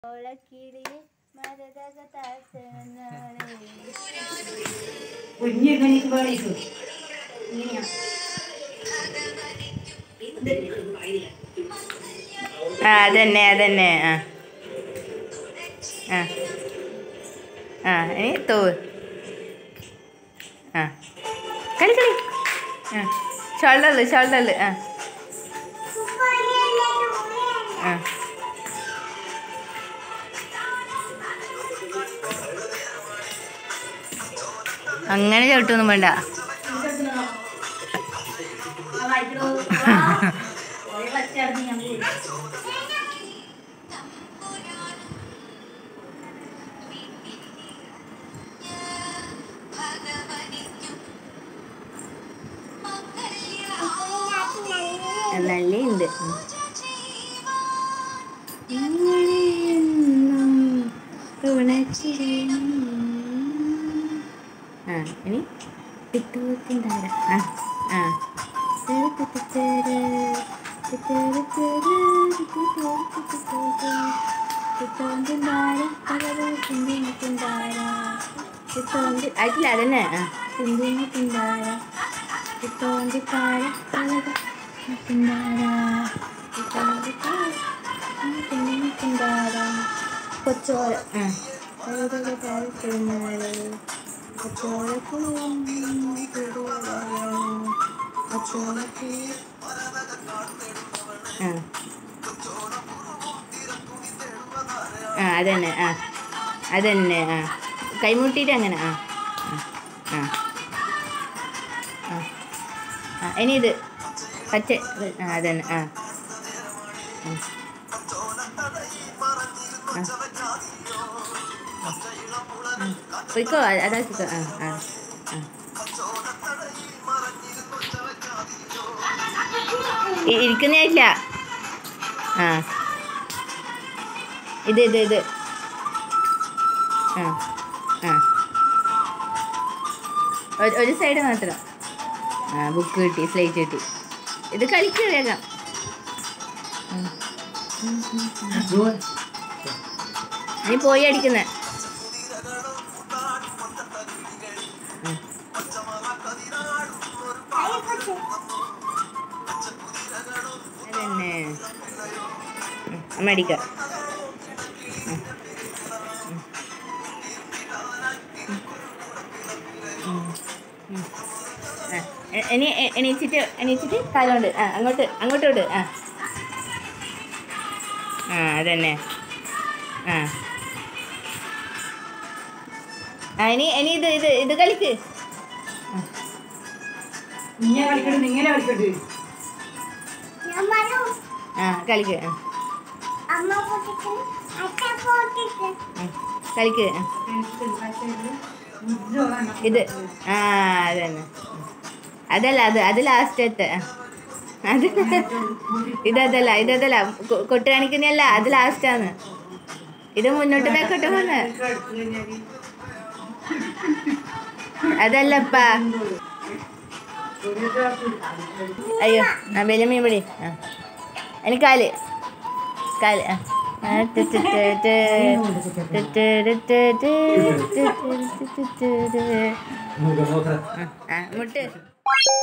ഓളക്കിളി മരതകത്താസനാളെ കുഞ്ഞിരുന്ന് എനിക്ക് പാടിയിട്ടു ഇങ്ങനെയാ ആ അതന്നെ അതന്നെ ആ ആ ആ ഇനി തോവ് ആ കളി കളി ആ ഷോൾഡറിൽ ഷോൾഡറിൽ ആ ആ അങ്ങനെ ചവിട്ടൊന്നും വേണ്ട നല്ല ഉണ്ട് ആ ഇനി പിത്തൂത്തിൻ്റെ ആ ആ ആയിട്ടില്ല അതന്നെ ആ തിന്തിന് തിന്താര തിത്തോന്തി താര തിന്താര തിത്തോന്തി താര തിന്തിന് തിന്താര കൊച്ചോര ആ ഓരോ താരത്തിനാളെ കൊച്ചോര കൊച്ചോര ആ ആ അതന്നെ ആ അതന്നെ ആ കൈമുട്ടിയിട്ട് അങ്ങനെ ആ ആ ആ ആ ആ ഇനി ഇത് പച്ച ഇത്, ആ അതന്നെ ആ ഉം. ആ. ഉം. പോയിക്കോ അ- അതാക്കിക്കോ ആ ആ ആ ഇ- ഇരിക്കുന്നേയില്ല ആ ഇത് ഇത് ഇത് ആ ആ ഒരു- ഒരു സൈഡ് മാത്രം ആ ബുക്ക് കിട്ടി സ്ലേറ്റ് കിട്ടി ഇത് കളിക്കുക വേഗം ഉം. നീ പോയി അടിക്കുന്നേ അതന്നെ ഉം, അമ്മ അടിക്കാം ആ, എ- എണീ എ- എണീച്ചിട്ട് എണീച്ചിട്ട് കാലുകൊണ്ട് ആ അങ്ങോട്ട് അങ്ങോട്ട് വിട് ആ ആ അതന്നെ ആ ആ ഇനി ഇനി ഇത് ഇത് ഇത് കളിക്ക് ഇങ്ങനെ കളിക്കരുത് ഇങ്ങനെ കളിക്കരുത് ആ കളിക്ക് ആ ഉം, കളിക്ക് ആ. ഇത് ആ അതന്നെ അതല്ല അത് അത് ലാസ്റ്റത്തെ അത് ഇതല്ല ഇതല്ല കൊ- കൊട്ട് കാണിക്കുന്നല്ല അത് ലാസ്റ്റാണ് ഇത് മുന്നോട്ട് ബാക്കോട്ട് പോന്ന് അതല്ലപ്പാ അയ്യോ ആ ബെലമീൻ പിടി ആ എനിക്ക് കാല് കാല് ആ ആ, ട് ട് ട് ട്. ട് ട് ട് ട് ട്. ട് ട് ട് ട് ട് ട്. ആ, ആ മുട്ട്